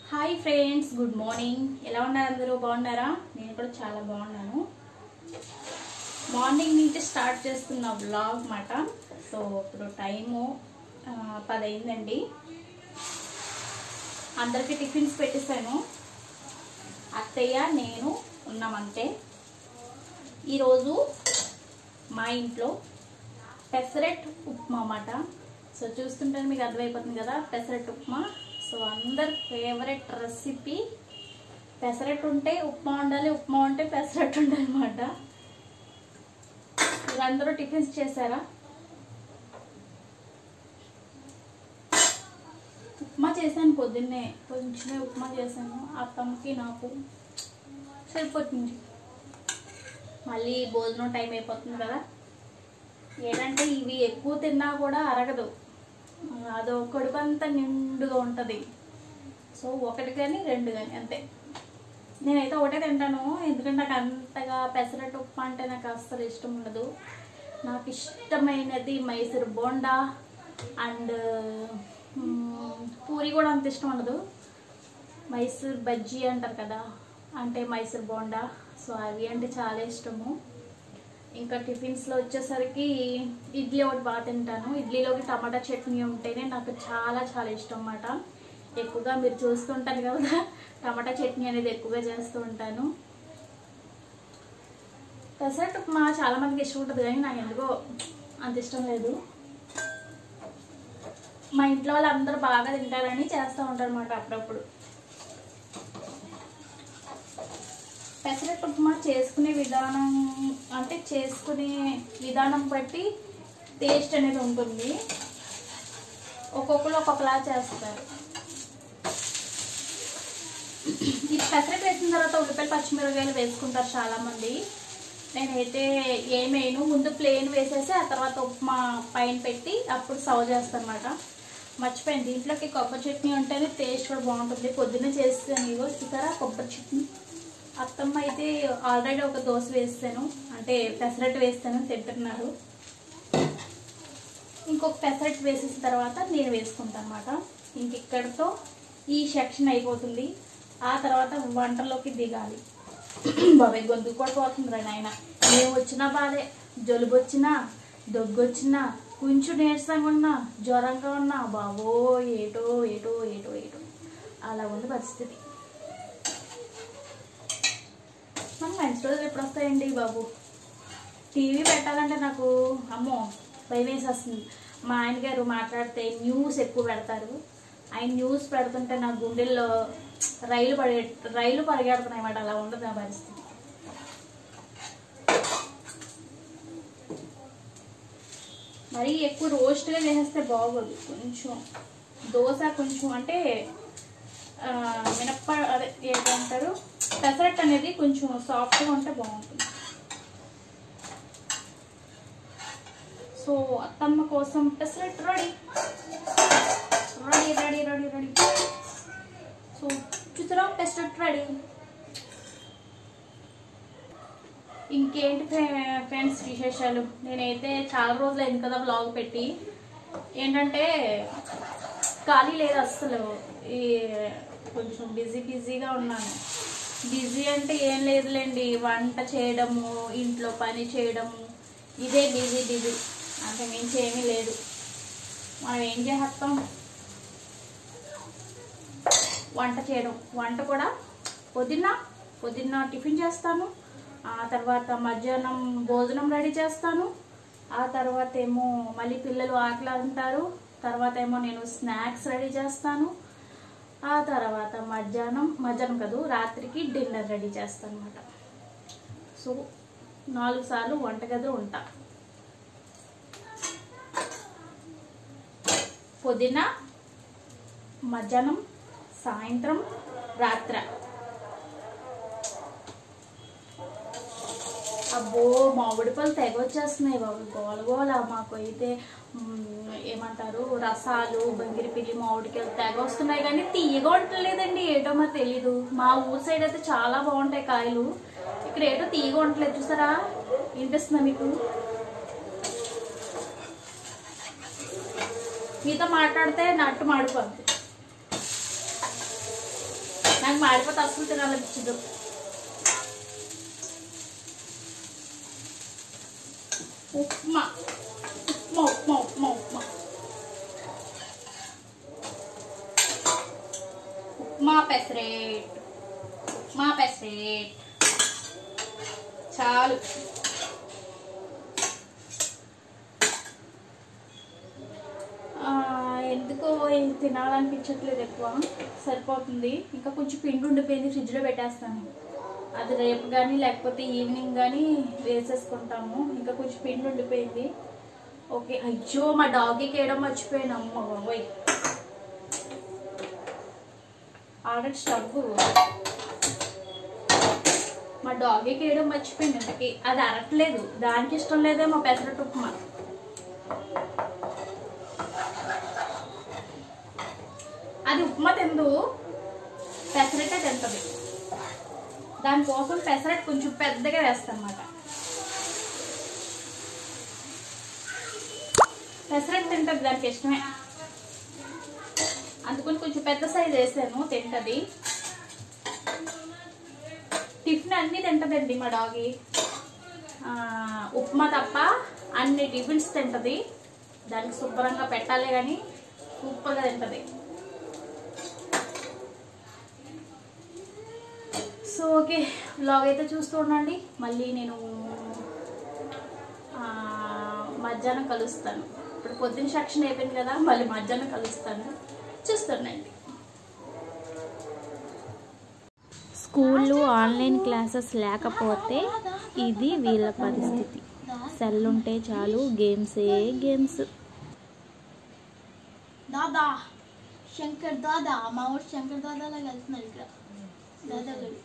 hi friends good morning ఎలా ఉన్నారు అందరూ బాగున్నారా నేను కూడా చాలా బాగున్నాను మార్నింగ్ నుంచి స్టార్ట్ చేస్తున్న వ్లాగ్ మాట సో ఇప్పుడు టైము ఆ, పది అయిందండి అందరికీ టిఫిన్స్ పెట్టేశాను అత్తయ్య నేను ఉన్నామంతే ఈరోజు మా ఇంట్లో పెసరెట్ ఉప్మా అన్నమాట సో చూస్తుంటే మీకు అర్థమైపోతుంది కదా పెసరెట్ ఉప్మా సో అందరి ఫేవరెట్ రెసిపీ పెసరెట్ ఉంటే ఉప్మా ఉండాలి ఉప్మా ఉంటే పెసరెట్ ఉండాలి అనమాట మీరందరూ టిఫిన్స్ చేశారా ఉప్మా చేశాను పొద్దున్నే కొంచెమే ఉప్మా చేశాను అత్తమ్మకి నాకు సరిపోతుంది మళ్ళీ భోజనం టైం అయిపోతుంది కదా ఏంటంటే ఇవి ఎక్కువ తిన్నా కూడా అరగదు అదో కడుపంతా నిండుగా ఉంటుంది సో ఒకటి కానీ రెండు కానీ అంతే నేనైతే ఒకటే తింటాను ఎందుకంటే నాకు అంతగా పెసరట్టు ఉప్మా అంటే నాకు అస్సలు ఇష్టం ఉండదు నాకు ఇష్టమైనది మైసూర్ బోండా అండ్ పూరి కూడా అంత ఇష్టం ఉండదు మైసూర్ బజ్జీ అంటారు కదా అంటే మైసూర్ బోండా సో అవి అంటే చాలా ఇష్టము ఇంకా టిఫిన్స్లో వచ్చేసరికి ఇడ్లీ ఒకటి బాగా తింటాను ఇడ్లీలోకి టమాటా చట్నీ ఉంటేనే నాకు చాలా చాలా ఇష్టం అన్నమాట ఎక్కువగా మీరు చూస్తుంటారు కదా టమాటా చట్నీ అనేది ఎక్కువగా చేస్తూ ఉంటాను పెసరట్టు ఉప్మా చాలా మందికి ఇష్టం ఉంటుంది కానీ నాకు ఎందుకో అంత ఇష్టం లేదు మా ఇంట్లో వాళ్ళు అందరూ బాగా తింటారని చేస్తూ ఉంటారు అనమాట అప్పుడప్పుడు పెసరట్టు ఉప్మా చేసుకునే విధానం అంటే చేసుకునే విధానం బట్టి టేస్ట్ అనేది ఉంటుంది ఒక్కొక్కరు ఒక్కొక్కలా చేస్తారు ఈ పెసరట్టు వేసిన తర్వాత ఉల్లిపాయలు పచ్చిమిరపకాయలు వేసుకుంటారు చాలా మంది నేనైతే ఏమేను ముందు ప్లేన్ వేసేసి ఆ తర్వాత ఉప్మా పైన పెట్టి అప్పుడు సర్వ్ చేస్తాను అనమాట మర్చిపోయింది దీంట్లోకి కొబ్బరి చట్నీ ఉంటేనే టేస్ట్ కూడా బాగుంటుంది పొద్దున్నే చేస్తాను ఇగో ఇతర కొబ్బరి చట్నీ అత్తమ్మ అయితే ఆల్రెడీ ఒక దోశ వేస్తాను అంటే పెసరట్టు వేస్తాను తింటున్నారు ఇంకొక పెసరట్టు వేసేసిన తర్వాత నేను వేసుకుంటాను అనమాట ఇంక ఇక్కడితో ఈ సెక్షన్ అయిపోతుంది ఆ తర్వాత వంటలోకి దిగాలి బాబాయ్ గొంతు కూడా పోతుంది రా నాయన ఏం వచ్చినా బాధే జలుబు వచ్చినా దగ్గు వచ్చినా కొంచెం నీరసంగా ఉన్నా జ్వరంగా ఉన్నా బాబో ఏటో ఏటో ఏటో ఏటో అలా ఉంది పరిస్థితి మన మంచి రోజులు ఎప్పుడు వస్తాయండి బాబు టీవీ పెట్టాలంటే నాకు అమ్మో భయం వేసేస్తుంది మా ఆయన గారు మాట్లాడితే న్యూస్ ఎక్కువ పెడతారు ఆయన న్యూస్ పెడుతుంటే నా గుండెల్లో రైలు పడే రైలు పరిగెడుతున్నాయి అన్నమాట అలా ఉండదు నా పరిస్థితి మరీ ఎక్కువ రోస్ట్గా చేసేస్తే బాగోదు కొంచెం దోశ కొంచెం అంటే ఆ, మినప్ప అదే ఏంటంటారు పెసరట్ అనేది కొంచెం సాఫ్ట్గా ఉంటే బాగుంటుంది సో అత్తమ్మ కోసం pesarattu ready ready ready ready ready so చూసారా పెసరట్ రెడీ ఇంకేంటి ఫ్రె- ఫ్రెండ్స్ విశేషాలు నేనైతే చాలా రోజులు అయింది కదా బ్లాగ్ పెట్టి ఏంటంటే ఖాళీ లేదు అస్సలు ఈ కొంచెం బిజీ బిజీగా ఉన్నాను బిజీ అంటే ఏం లేదులేండి వంట చేయడము ఇంట్లో పని చేయడము ఇదే బిజీ బిజీ అంత మించి ఏమీ లేదు మనం ఏం చేస్తాం వంట చేయడం వంట కూడా పొద్దున్న పొద్దున్న టిఫిన్ చేస్తాను ఆ తర్వాత మధ్యాహ్నం భోజనం రెడీ చేస్తాను ఆ తర్వాత ఏమో మళ్ళీ పిల్లలు ఆకలి అంటారు తర్వాత ఏమో నేను స్నాక్స్ రెడీ చేస్తాను ఆ తర్వాత మధ్యాహ్నం మధ్యాహ్నం కాదు రాత్రికి డిన్నర్ రెడీ చేస్తాను అనమాట సో నాలుగు సార్లు వంటగదిలో ఉంటా పొద్దున మధ్యాహ్నం సాయంత్రం రాత్ర అబ్బో మామిడి పళ్ళు తెగ వచ్చేస్తున్నాయి బాబు గోల గోల మాకు అయితే మ్, ఏమంటారు రసాలు బంగిరిపిల్లి మామిడికాయలు తెగ వస్తున్నాయి కానీ తీయగా ఉండలేదండి ఏటో మరి తెలీదు మా ఊరు సైడ్ అయితే చాలా బాగుంటాయి కాయలు ఇక్కడ ఏటో తీయగా ఉండలేదు చూసారా వినిపిస్తుందా మీకు మీతో మాట్లాడితే నట్టు మాడిపోద్ది నాకు మాడిపోతే అసలు తినాలనిపించదు ఉప్మా ఉప్మా ఉప్మా ఉప్మా ఉప్మా ఉప్మా పెసరేట్ ఉప్మా పెసరేట్ చాలు ఆ, ఎందుకో ఏం తినాలనిపించట్లేదు ఎక్కువ సరిపోతుంది ఇంకా కొంచెం పిండి ఉండిపోయింది ఫ్రిడ్జ్లో పెట్టేస్తాను అది రేపు కానీ లేకపోతే ఈవినింగ్ కానీ వేసేసుకుంటాము ఇంకా కొంచెం పిండి ఉండిపోయింది ఓకే అయ్యో మా డాగీకి వేయడం మర్చిపోయాను అమ్మ బాబోయ్ ఆల్రెడీ స్టవ్ మా డాగీకి వేయడం మర్చిపోయింది ఇంతకి అది అరట్లేదు దానికి ఇష్టం లేదే మా పెసరట్టు ఉప్మా అది ఉప్మా తిందు పెసరట్టే తింటది దానికోసం పెసరట్ కొంచెం పెద్దగా వేస్తాను అన్నమాట పెసరట్ తింటది దానికి ఇష్టమే అందుకని కొంచెం పెద్ద సైజ్ వేసాను తింటది టిఫిన్ అన్నీ తింటదండి మా డాగి ఆ, ఉప్మా తప్ప అన్ని టిఫిన్స్ తింటది దానికి శుభ్రంగా పెట్టాలి కానీ సూపర్గా తింటది సో ఓకే బ్లాగ్ అయితే చూస్తూ ఉండండి మళ్ళీ నేను ఆ, మధ్యాహ్నం కలుస్తాను ఇప్పుడు పొద్దున్న సెక్షన్ అయిపోయింది కదా మళ్ళీ మధ్యాహ్నం కలుస్తాను చూస్తుండండి స్కూల్లో ఆన్లైన్ క్లాసెస్ లేకపోతే ఇది వీళ్ళ పరిస్థితి సెల్ ఉంటే చాలు గేమ్సే గేమ్స్ దాదా శంకర్ దాదా మా ఊరు శంకర్ దాదాలాగా వెళ్తున్నాడు ఇక్కడ దాదా గడు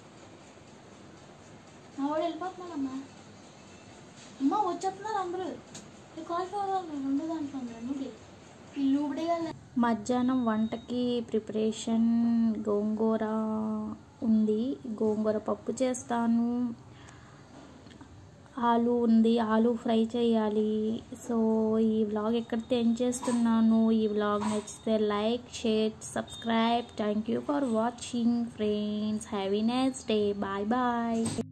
మా వాడు వెళ్ళిపోతున్నాడమ్మా అమ్మ వచ్చేస్తున్నారు అందరూ కాల్ కావాలి రెండు దాంట్లో రెండు ఇల్లు ఇప్పుడే మధ్యాహ్నం వంటకి ప్రిపరేషన్ గోంగూర ఉంది గోంగూర పప్పు చేస్తాను ఆలు ఉంది ఆలు ఫ్రై చేయాలి సో ఈ వ్లాగ్ ఎక్కడితే ఎండ్ చేస్తున్నాను ఈ వ్లాగ్ నచ్చితే like share subscribe thank you for watching friends have a nice day bye bye